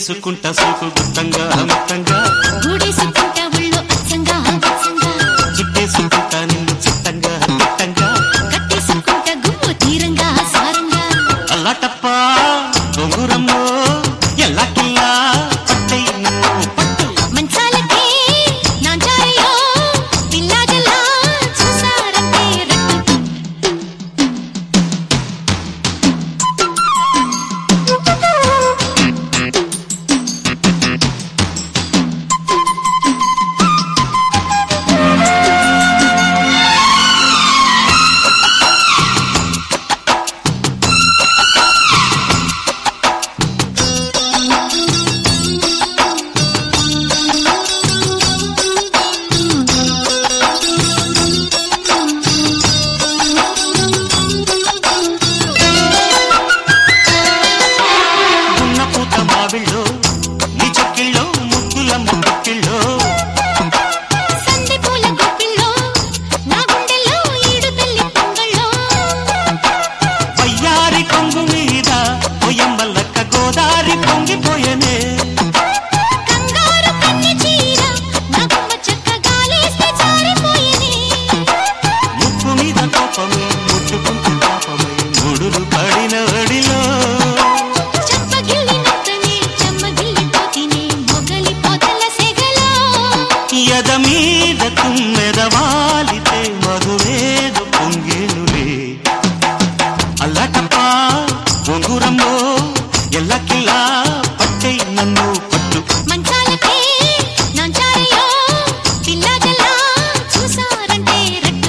గుంజేసుకుంటా సోకు గుత్తంగా మొత్తంగా గూడేసుకుంటా ఒళ్ళు అచ్చంగా అచ్చంగా చుట్టేసుకుంటా నిన్ను చిత్తంగా చిత్తంగా కట్టేసుకుంటా గుమ్ము తీరంగా సారంగా అల్లాటప్ప బొంగురమ్మో ఎల్లాకిల్లా పట్టై నన్ను పట్టు మంచాలకే నాంచారయ్యో పిల్లాజలా చూసారంటే రట్టు ఉన్న పూత మావిళ్ళో నీ చక్కిళ్ళో ముద్దుల ముక్కిళ్ళో సందె పూల గుప్పిల్లో నా గుండెల్లో ఈడు తల్లి పొంగళ్ళో వయ్యారి కొంగు మీద పొయ్యమ్మల్లక్క గోదారి పొంగిపోయనే కంగారు కన్నె చీర నా గుమ్మ చెక్క గాలేస్తే జారిపోయేనే ముక్కు మీద కోపమే ముట్టుకుంటూ పాపమై ముడులు పడిన వడిలో చెమ్మగిల్లినంతనే చెమ్మగిల్లిపోతినే మొగలి పొదల సెగలో ఎద మీద తుమ్మెద వాలితే మధువేదు పొంగేనులే అల్లటప్ప బొంగురమ్మో ఎల్లకిల్లా పట్టై నన్ను పట్టు మంచాలకే నాంచారయ్యో పిల్లాజలా చూసారంటే రట్టు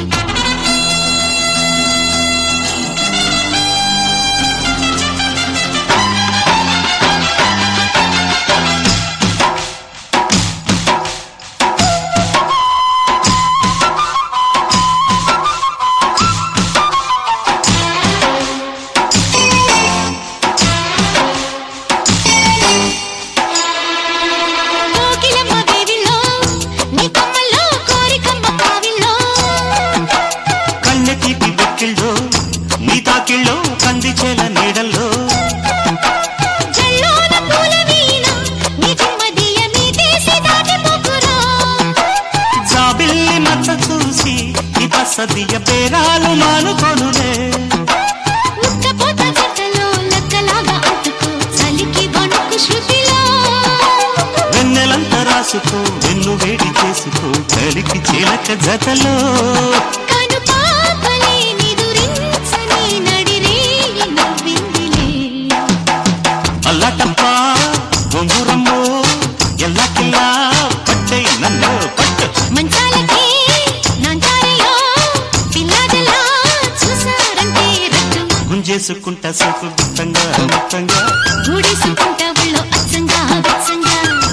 కోకిలమ్మ దేవిలో నీ కొమ్మల్లో కోరికమ్మ కావిల్లో కన్నె తీపి బొక్కిళ్ళో నీ తాకిళ్ళో కందిచేల నీడల్లో జల్లోన పూల వీణ నీ జిమ్మదియ నీ దేశి దాటిపోకురా జాబిల్లి మచ్చ చూసి ఈ బసదియ పేరాలు మానుకొనులే ఉక్కపోత జట్టలో లక్కలాగా అంటుకో చలికి వణుకు శృతిలో వెన్నెలంత రాసుకో వెన్ను వేడి చేసుకో కలికి చిలక జతలో కను పాపలే నిదురించని నడిరేయి నవ్విందిలే అల్లటప్ప బొంగురమ్మో ఎల్లకిల్లా పట్టై నన్ను పట్టు మంచాలకే నాంచారయ్యో పిల్లాజలా చూసారంటే రట్టు గుంజేసుకుంటా సోకు గుత్తంగా మొత్తంగా గూడేసుకుంటా ఒళ్ళో అచ్చంగా అచ్చంగా